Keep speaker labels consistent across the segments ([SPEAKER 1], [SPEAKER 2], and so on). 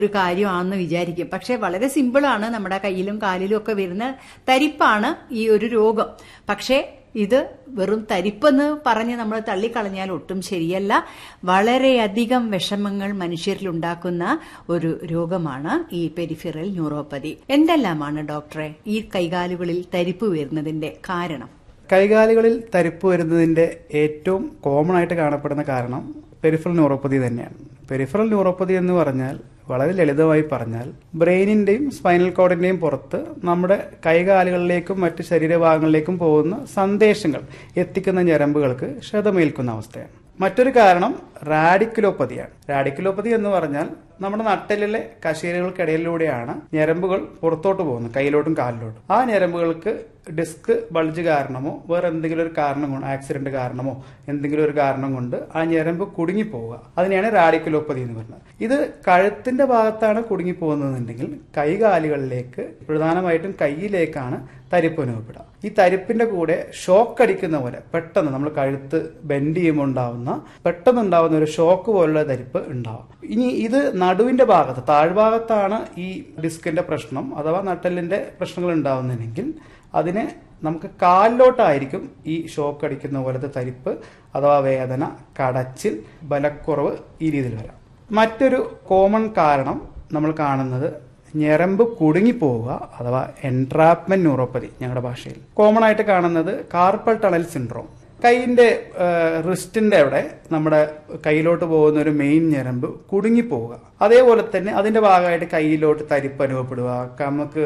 [SPEAKER 1] ഒരു കാര്യമാണെന്ന് വിചാരിക്കും പക്ഷെ വളരെ സിമ്പിളാണ് നമ്മുടെ കയ്യിലും കാലിലും ഒക്കെ വരുന്ന തരിപ്പാണ് ഈ ഒരു രോഗം പക്ഷേ ഇത് വെറും തരിപ്പെന്ന് പറഞ്ഞ് നമ്മൾ തള്ളിക്കളഞ്ഞാൽ ഒട്ടും ശരിയല്ല വളരെയധികം വിഷമങ്ങൾ മനുഷ്യരിൽ ഉണ്ടാക്കുന്ന ഒരു രോഗമാണ് ഈ പെരിഫിറൽ ന്യൂറോപ്പതി എന്തെല്ലാമാണ് ഡോക്ടറെ ഈ കൈകാലുകളിൽ തരിപ്പ് വരുന്നതിന്റെ കാരണം
[SPEAKER 2] കൈകാലുകളിൽ തരിപ്പ് വരുന്നതിന്റെ ഏറ്റവും കോമൺ ആയിട്ട് കാണപ്പെടുന്ന കാരണം പെരിഫറൽ ന്യൂറോപ്പതി തന്നെയാണ് പെരിഫറൽ ന്യൂറോപ്പതി എന്ന് പറഞ്ഞാൽ വളരെ ലളിതമായി പറഞ്ഞാൽ ബ്രെയിനിന്റെയും സ്പൈനൽ കോഡിന്റെയും പുറത്ത് നമ്മുടെ കൈകാലുകളിലേക്കും മറ്റ് ശരീരഭാഗങ്ങളിലേക്കും പോകുന്ന സന്ദേശങ്ങൾ എത്തിക്കുന്ന ഞരമ്പുകൾക്ക് ക്ഷതമേൽക്കുന്ന അവസ്ഥയാണ് മറ്റൊരു കാരണം റാഡിക്കുലോപ്പതിയാണ് റാഡിക്കുലോപ്പതി എന്ന് പറഞ്ഞാൽ നമ്മുടെ നട്ടലിലെ കശേരുകൾക്കിടയിലൂടെയാണ് ഞരമ്പുകൾ പുറത്തോട്ട് പോകുന്നത് കയ്യിലോട്ടും കാലിലോട്ടും ആ ഞരമ്പുകൾക്ക് ഡിസ്ക് ബൾജ് കാരണമോ വേറെ എന്തെങ്കിലും ഒരു കാരണം കൊണ്ട് ആക്സിഡന്റ് കാരണമോ എന്തെങ്കിലും ഒരു കാരണം കൊണ്ട് ആ ഞരമ്പ് കുടുങ്ങിപ്പോവുക അതിനെയാണ് റാഡിക്കുലോപ്പതി എന്ന് പറയുന്നത് ഇത് കഴുത്തിന്റെ ഭാഗത്താണ് കുടുങ്ങിപ്പോകുന്നതെന്നുണ്ടെങ്കിൽ കൈകാലുകളിലേക്ക് പ്രധാനമായിട്ടും കൈയിലേക്കാണ് തരിപ്പ് അനുഭവപ്പെടുക ഈ തരിപ്പിന്റെ കൂടെ ഷോക്ക് അടിക്കുന്ന പോലെ പെട്ടെന്ന് നമ്മൾ കഴുത്ത് ബെൻഡ് ചെയ്യുമ്പോൾ ഉണ്ടാവുന്ന പെട്ടെന്ന് ഉണ്ടാവുന്ന ഒരു ഷോക്ക് പോലുള്ള തരിപ്പ് ഉണ്ടാവും ഇനി ഇത് നടുവിന്റെ ഭാഗത്ത് താഴ്ഭാഗത്താണ് ഈ ഡിസ്കിന്റെ പ്രശ്നം അഥവാ നട്ടലിന്റെ പ്രശ്നങ്ങൾ ഉണ്ടാവുന്നതെങ്കിൽ അതിനെ നമുക്ക് കാലിലോട്ടായിരിക്കും ഈ ഷോക്ക് അടിക്കുന്ന പോലത്തെ തരിപ്പ് അഥവാ വേദന കടച്ചിൽ ബലക്കുറവ് ഈ രീതിയിൽ വരാം മറ്റൊരു കോമൺ കാരണം നമ്മൾ കാണുന്നത് ഞരമ്പ് കുടുങ്ങിപ്പോവുക അഥവാ എൻട്രാപ്മെന്റ് ന്യൂറോപ്പതി ഞങ്ങളുടെ ഭാഷയിൽ കോമൺ ആയിട്ട് കാണുന്നത് കാർപ്പൽ ടണൽ സിൻഡ്രോം കൈയിന്റെ റിസ്റ്റിന്റെ അവിടെ നമ്മുടെ കയ്യിലോട്ട് പോകുന്ന ഒരു മെയിൻ ഞരമ്പ് കുടുങ്ങിപ്പോവുക അതേപോലെ തന്നെ അതിന്റെ ഭാഗമായിട്ട് കയ്യിലോട്ട് തരിപ്പ് അനുഭവപ്പെടുക നമുക്ക്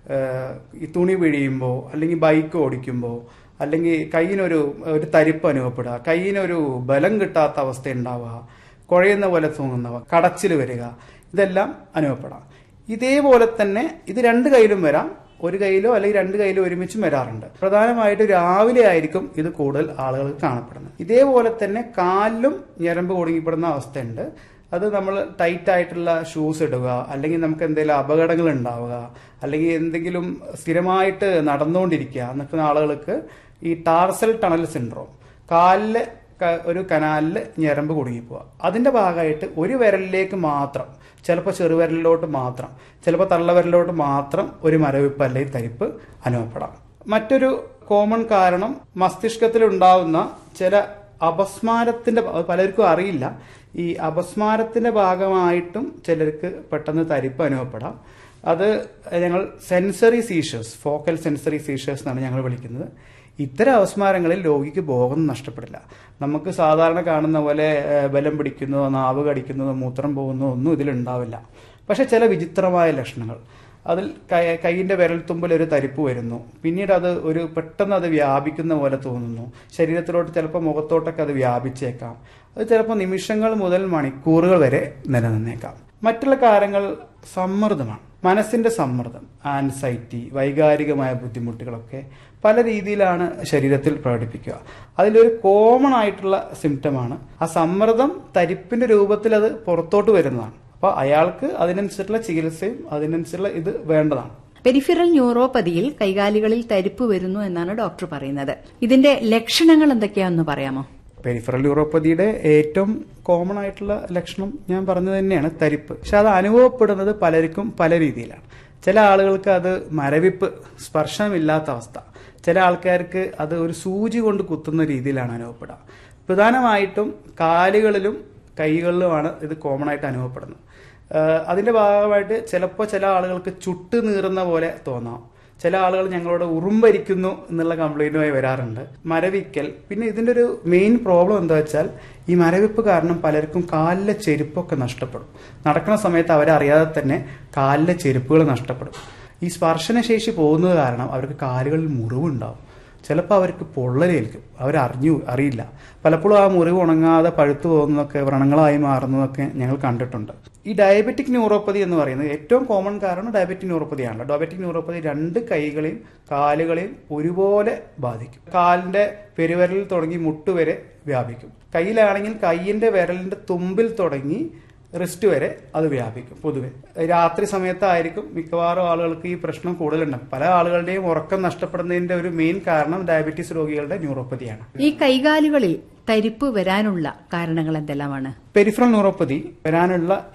[SPEAKER 2] ഈ തുണി പിഴിയുമ്പോൾ അല്ലെങ്കിൽ ബൈക്ക് ഓടിക്കുമ്പോൾ അല്ലെങ്കിൽ കയ്യിനൊരു ഒരു തരിപ്പ് അനുഭവപ്പെടുക കയ്യിനൊരു ബലം കിട്ടാത്ത അവസ്ഥ ഉണ്ടാവുക കുഴയുന്ന പോലെ തോന്നുന്നവ കടച്ചിൽ വരിക ഇതെല്ലാം അനുഭവപ്പെടാം ഇതേപോലെ തന്നെ ഇത് രണ്ട് കയ്യിലും വരാം ഒരു കയ്യിലോ അല്ലെങ്കിൽ രണ്ട് കയ്യിലോ ഒരുമിച്ചും വരാറുണ്ട് പ്രധാനമായിട്ട് രാവിലെ ആയിരിക്കും ഇത് കൂടുതൽ ആളുകൾക്ക് കാണപ്പെടുന്നത് ഇതേപോലെ തന്നെ കാലിലും ഞരമ്പ് കുടുങ്ങിപ്പെടുന്ന അവസ്ഥയുണ്ട് അത് നമ്മൾ ടൈറ്റ് ആയിട്ടുള്ള ഷൂസ് ഇടുക അല്ലെങ്കിൽ നമുക്ക് എന്തെങ്കിലും അപകടങ്ങൾ ഉണ്ടാവുക അല്ലെങ്കിൽ എന്തെങ്കിലും സ്ഥിരമായിട്ട് നടന്നുകൊണ്ടിരിക്കുക നിൽക്കുന്ന ആളുകൾക്ക് ഈ ടാർസൽ ടണൽ സിൻഡ്രോം കാലിലെ ഒരു കനാലിൽ ഞരമ്പ് കുടുങ്ങിപ്പോവുക അതിന്റെ ഭാഗമായിട്ട് ഒരു വിരലിലേക്ക് മാത്രം ചിലപ്പോൾ ചെറുവിരലിലോട്ട് മാത്രം ചിലപ്പോൾ തള്ളവിരലിലോട്ട് മാത്രം ഒരു മരവിപ്പ് അല്ലെങ്കിൽ തരിപ്പ് അനുഭവപ്പെടാം മറ്റൊരു കോമൺ കാരണം മസ്തിഷ്കത്തിൽ ഉണ്ടാവുന്ന ചില അപസ്മാരത്തിന്റെ പലർക്കും അറിയില്ല ഈ അപസ്മാരത്തിന്റെ ഭാഗമായിട്ടും ചിലർക്ക് പെട്ടെന്ന് തരിപ്പ് അനുഭവപ്പെടാം അത് ഞങ്ങൾ sensory seizures focal sensory seizures എന്നാണ് ഞങ്ങൾ വിളിക്കുന്നത് ഇത്തരം അവസ്മാരങ്ങളിൽ രോഗിക്ക് ബോധം നഷ്ടപ്പെടില്ല നമുക്ക് സാധാരണ കാണുന്ന പോലെ ബലം പിടിക്കുന്നതോ നാവ് കടിക്കുന്നതോ മൂത്രം പോകുന്നതോ ഒന്നും ഇതിലുണ്ടാവില്ല പക്ഷെ ചില വിചിത്രമായ ലക്ഷണങ്ങൾ അതിൽ കൈയിന്റെ വിരൽത്തുമ്പിൽ ഒരു തരിപ്പ് വരുന്നു പിന്നീട് അത് ഒരു പെട്ടെന്ന് അത് വ്യാപിക്കുന്ന പോലെ തോന്നുന്നു ശരീരത്തിലോട്ട് ചിലപ്പോൾ മുഖത്തോട്ടൊക്കെ അത് വ്യാപിച്ചേക്കാം അത് ചിലപ്പോൾ നിമിഷങ്ങൾ മുതൽ മണിക്കൂറുകൾ വരെ നിലനിന്നേക്കാം മറ്റുള്ള കാര്യങ്ങൾ സമ്മർദ്ദമാണ് മനസ്സിന്റെ സമ്മർദ്ദം ആൻസൈറ്റി വൈകാരികമായ ബുദ്ധിമുട്ടുകളൊക്കെ പല രീതിയിലാണ് ശരീരത്തിൽ പ്രകടിപ്പിക്കുക അതിലൊരു കോമൺ ആയിട്ടുള്ള സിംറ്റമാണ് ആ സമ്മർദ്ദം തരിപ്പിന്റെ രൂപത്തിൽ അത് പുറത്തോട്ട് വരുന്നതാണ് അപ്പൊ അയാൾക്ക് അതിനനുസരിച്ചുള്ള ചികിത്സയും അതിനനുസരിച്ചുള്ള ഇത് വേണ്ടതാണ്
[SPEAKER 1] പെരിഫിറൽ ന്യൂറോപ്പതിയിൽ കൈകാലുകളിൽ തരിപ്പ് വരുന്നു എന്നാണ് ഡോക്ടർ പറയുന്നത് ഇതിന്റെ ലക്ഷണങ്ങൾ എന്തൊക്കെയാണെന്ന് പറയാമോ
[SPEAKER 2] പെരിഫറൽ ന്യൂറോപ്പതിയുടെ ഏറ്റവും കോമൺ ആയിട്ടുള്ള ലക്ഷണം ഞാൻ പറഞ്ഞത് തന്നെയാണ് തരിപ്പ് പക്ഷെ അത് അനുഭവപ്പെടുന്നത് പലർക്കും പല രീതിയിലാണ് ചില ആളുകൾക്ക് അത് മരവിപ്പ് സ്പർശനമില്ലാത്ത അവസ്ഥ ചില ആൾക്കാർക്ക് അത് ഒരു സൂചി കൊണ്ട് കുത്തുന്ന രീതിയിലാണ് അനുഭവപ്പെടുക പ്രധാനമായിട്ടും കാലുകളിലും കൈകളിലുമാണ് ഇത് കോമൺ ആയിട്ട് അനുഭവപ്പെടുന്നത് അതിന്റെ ഭാഗമായിട്ട് ചിലപ്പോൾ ചില ആളുകൾക്ക് ചുട്ട് നീറുന്ന പോലെ തോന്നാം ചില ആളുകൾ ഞങ്ങളോട് ഉറുമ്പരിക്കുന്നു എന്നുള്ള കംപ്ലൈന്റുമായി വരാറുണ്ട് മരവിക്കൽ പിന്നെ ഇതിന്റെ ഒരു മെയിൻ പ്രോബ്ലം എന്താ വെച്ചാൽ ഈ മരവിപ്പ് കാരണം പലർക്കും കാലിലെ ചെരുപ്പൊക്കെ നഷ്ടപ്പെടും നടക്കുന്ന സമയത്ത് അവരറിയാതെ തന്നെ കാലിലെ ചെരുപ്പുകൾ നഷ്ടപ്പെടും ഈ സ്പർശനശേഷി പോകുന്നത് കാരണം അവർക്ക് കാലുകളിൽ മുറിവുണ്ടാവും ചിലപ്പോൾ അവർക്ക് പൊള്ളലേൽക്കും അവരറിഞ്ഞു അറിയില്ല പലപ്പോഴും ആ മുറിവ് ഉണങ്ങാതെ പഴുത്തു പോകുന്നതൊക്കെ വ്രണങ്ങളായി മാറുന്നതൊക്കെ ഞങ്ങൾ കണ്ടിട്ടുണ്ട് ഈ ഡയബറ്റിക് ന്യൂറോപ്പതി എന്ന് പറയുന്നത് ഏറ്റവും കോമൺ കാരണം ഡയബറ്റിക് ന്യൂറോപ്പതിയാണല്ലോ ഡയബറ്റിക് ന്യൂറോപ്പതി രണ്ട് കൈകളെയും കാലുകളെയും ഒരുപോലെ ബാധിക്കും കാലിന്റെ പെരുവിരലിൽ തുടങ്ങി മുട്ടുവരെ വ്യാപിക്കും കയ്യിലാണെങ്കിൽ കയ്യിന്റെ വിരലിന്റെ തുമ്പിൽ തുടങ്ങി റിസ്റ്റ് വരെ അത് വ്യാപിക്കും പൊതുവെ രാത്രി സമയത്തായിരിക്കും മിക്കവാറും ആളുകൾക്ക് ഈ പ്രശ്നം കൂടുതലുണ്ടാകും പല ആളുകളുടെയും ഉറക്കം നഷ്ടപ്പെടുന്നതിന്റെ ഒരു മെയിൻ കാരണം ഡയബറ്റീസ് രോഗികളുടെ ന്യൂറോപ്പതിയാണ്
[SPEAKER 1] ഈ കൈകാലുകളിൽ തരിപ്പ് വരാനുള്ള കാരണങ്ങൾ എന്തെല്ലാമാണ്
[SPEAKER 2] പെരിഫറൽ ന്യൂറോപ്പതി വരാനുള്ള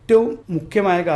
[SPEAKER 2] ഏറ്റവും മുഖ്യമായ